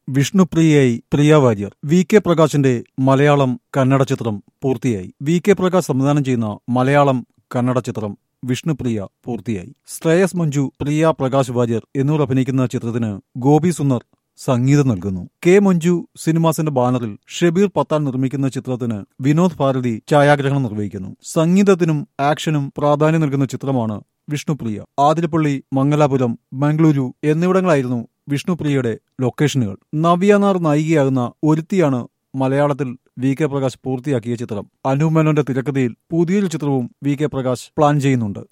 വിഷ്ണുപ്രിയയായി Priya Warrier V K പ്രകാശിന്റെ മലയാളം കന്നഡ ചിത്രം പൂർത്തിയായി വി കെ പ്രകാശ് സംവിധാനം ചെയ്യുന്ന മലയാളം കന്നഡ ചിത്രം വിഷ്ണുപ്രിയ പൂർത്തിയായി ശ്രേയസ് മഞ്ജു പ്രിയ പ്രകാശ് വാര്യർ എന്നിവർ അഭിനയിക്കുന്ന ചിത്രത്തിന് ഗോപി സുന്ദർ സംഗീതം നൽകുന്നു കെ മഞ്ജു സിനിമാസിന്റെ ബാനറിൽ ഷബീർ പത്താൻ നിർമ്മിക്കുന്ന ചിത്രത്തിന് വിനോദ് ഭാരതി ഛായാഗ്രഹണം നിർവഹിക്കുന്നു സംഗീതത്തിനും ആക്ഷനും പ്രാധാന്യം നൽകുന്ന ചിത്രമാണ് വിഷ്ണുപ്രിയ ആതിരപ്പള്ളി മംഗലാപുരം മംഗളൂരു എന്നിവിടങ്ങളായിരുന്നു വിഷ്ണുപ്രിയയുടെ ലൊക്കേഷനുകൾ നവ്യനാർ നായികയാകുന്ന ഒരുത്തിയാണ് മലയാളത്തിൽ വി കെ പ്രകാശ് പൂർത്തിയാക്കിയ ചിത്രം അനു മേനോന്റെ തിരക്കഥയിൽ പുതിയൊരു ചിത്രവും വി കെ പ്രകാശ് പ്ലാൻ ചെയ്യുന്നുണ്ട്